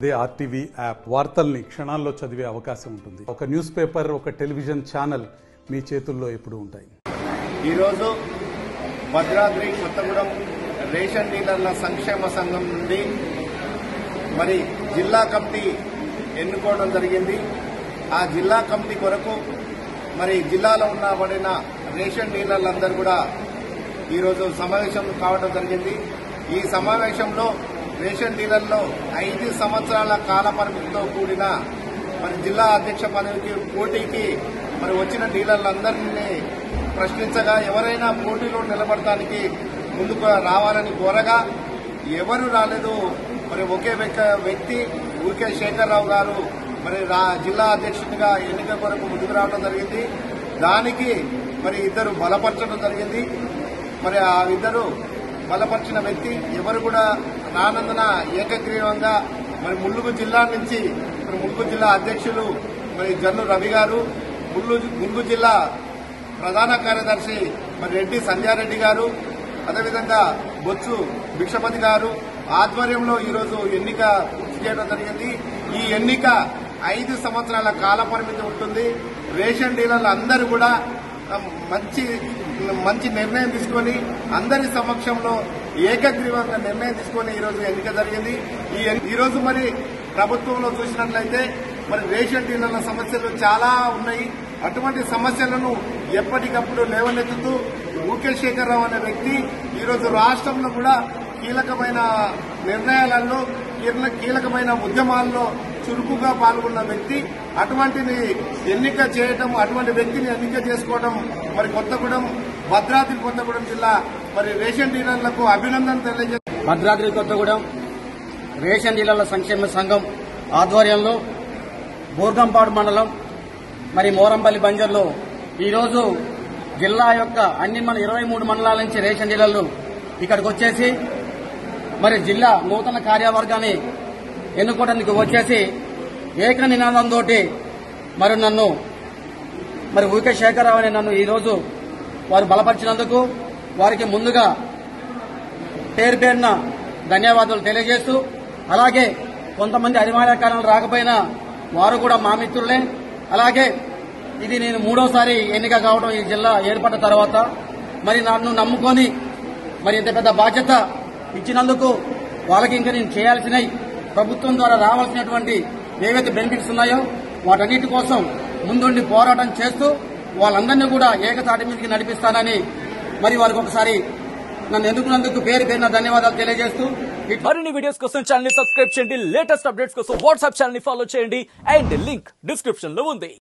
అదే RTV app వార్తల్ని క్షణాల్లో చదివే అవకాశం ఉంటుంది ఒక న్యూస్ పేపర్ ఒక టెలివిజన్ ఛానల్ మీ చేతుల్లో ఎప్పుడూ ఉంటాయి ఈరోజు భద్రాద్రి కొత్తగూడెం రేషన్ డీలర్ల సంక్షేమ సంఘం నుండి మరి జిల్లా కమిటీ ఎన్నుకోవడం జరిగింది ఆ జిల్లా కమిటీ కొరకు మరి జిల్లాలో ఉన్నబడిన రేషన్ డీలర్లందరూ కూడా ఈరోజు సమావేశం కావడం జరిగింది ఈ సమావేశంలో రేషన్ డీలర్లో ఐదు సంవత్సరాల కాల పరిమితితో కూడిన మరి జిల్లా అధ్యక్ష పదవికి పోటీకి మరి వచ్చిన డీలర్లందరినీ ప్రశ్నించగా ఎవరైనా పోటీలో నిలబడటానికి ముందుకు రావాలని కోరగా ఎవరు రాలేదు మరి ఒకే వ్యక్త- వ్యక్తి ఊరికే శేఖర్రావు గారు మరి రా- జిల్లా అధ్యక్షుడిగా ఎన్నిక కొరకు ముందుకు రావడం జరిగింది దానికి మరి ఇద్దరు బలపరచడం జరిగింది మరి ఆ ఇద్దరు బలపరిచిన వ్యక్తి ఎవరు కూడా రానందున ఏకగ్రీవంగా మరి ములుగు జిల్లా నుంచి మరి ములుగు జిల్లా అధ్యక్షులు మరి జన్ను రవి గారు ములుగు ములుగు జిల్లా ప్రధాన కార్యదర్శి మరి రెడ్డి సంధ్యారెడ్డి గారు అదేవిధంగా బొత్సు భిక్షపతి గారు ఆధ్వర్యంలో ఈరోజు ఎన్నిక పూర్తి చేయడం జరిగింది ఈ ఎన్నిక ఐదు సంవత్సరాల కాల పరిమితి ఉంటుంది రేషన్ డీలర్లు అందరూ కూడా ఆ, మంచి మంచి నిర్ణయం తీసుకొని అందరి సమక్షంలో ఏకగ్రీవంగా నిర్ణయం తీసుకొని ఈరోజు ఎన్నిక జరిగింది ఈ ఎన్- ఈరోజు మరి ప్రభుత్వంలో చూసినట్లయితే మరి రేషన్ డీలర్ల సమస్యలు చాలా ఉన్నాయి అటువంటి సమస్యలను ఎప్పటికప్పుడు లేవనెత్తుతూ ఊకే శేఖరరావు అనే వ్యక్తి ఈరోజు రాష్ట్రంలో కూడా కీలకమైన నిర్ణయాలలో కీల- కీలకమైన ఉద్యమాల్లో చురుకుగా పాల్గొన్న వ్యక్తి అటువంటిని ఎన్నిక చేయటం అటువంటి వ్యక్తిని ఎన్నిక చేసుకోవడం మరి కొత్తగూడెం భద్రాద్రి కొత్తగూడెం జిల్లా మరి రేషన్ డీలర్లకు అభినందన తెలియజేస్తారు భద్రాద్రి కొత్తగూడెం రేషన్ డీలర్ల సంక్షేమ సంఘం ఆధ్వర్యంలో బోర్గంపాడు మండలం మరి మోరంపల్లి బంజర్లో ఈరోజు జిల్లా యొక్క అన్ని మన ఇరవై మూడు మండలాల నుంచి రేషన్ డీలర్లు ఇక్కడికి వచ్చేసి మరి జిల్లా నూతన కార్యవర్గాన్ని ఎన్నుకోవడానికి వచ్చేసి ఏక నినాదంతో మరి నన్ను మరి ఊకే శేఖరరావు అనే నన్ను ఈరోజు వారు బలపరిచినందుకు వారికి ముందుగా పేరు పేరున ధన్యవాదాలు తెలియజేస్తూ అలాగే కొంతమంది అనివార్యకారణాలు రాకపోయినా వారు కూడా మా మిత్రులే అలాగే ఇది నేను మూడోసారి ఎన్నిక కావడం ఈ జిల్లా ఏర్పడ్డ తర్వాత మరి నన్ను నమ్ముకొని మరి ఇంత పెద్ద బాధ్యత ఇచ్చినందుకు వాళ్ళకి ఇంకా నేను చేయాల్సినవి ప్రభుత్వం ద్వారా రావాల్సినటువంటి ఏవైతే బెనిఫిట్స్ ఉన్నాయో వాటన్నిటి కోసం ముందుండి పోరాటం చేస్తూ వాళ్ళందరినీ కూడా ఏకతాటి మీదకి నడిపిస్తానని మరి వారికి ఒకసారి నన్ను ఎన్నుకున్నందుకు పేరు పేరున ధన్యవాదాలు తెలియజేస్తూ ఇట్ మరిన్ని వీడియోస్ కోసం ఛానల్ ని సబ్స్క్రైబ్ చేయండి లేటెస్ట్ అప్డేట్స్ కోసం వాట్సాప్ ఛానల్ ని ఫాలో చేయండి అండ్ లింక్ డిస్క్రిప్షన్ లో ఉంది